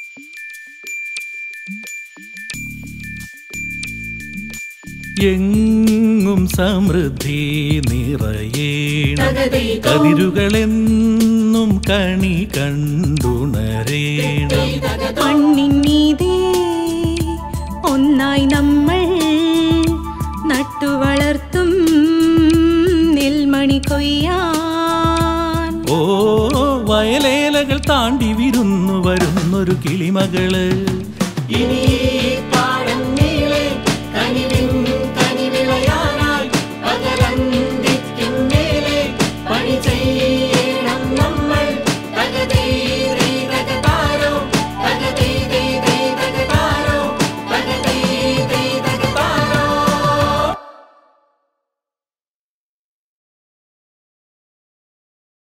എങ്ങും സമൃദ്ധി നിറയേണം കതിരുകളെന്നും കണി കണ്ടുണരേണം മണ്ണിന്നീതേ ഒന്നായി നമ്മൾ നട്ടുവളർത്തും നെൽമണി കൊയ്യാൻ ഓ വയലേലകൾ താണ്ടി വിരുന്നു വരുന്നൊരു കിളിമകള് ഇനിയേ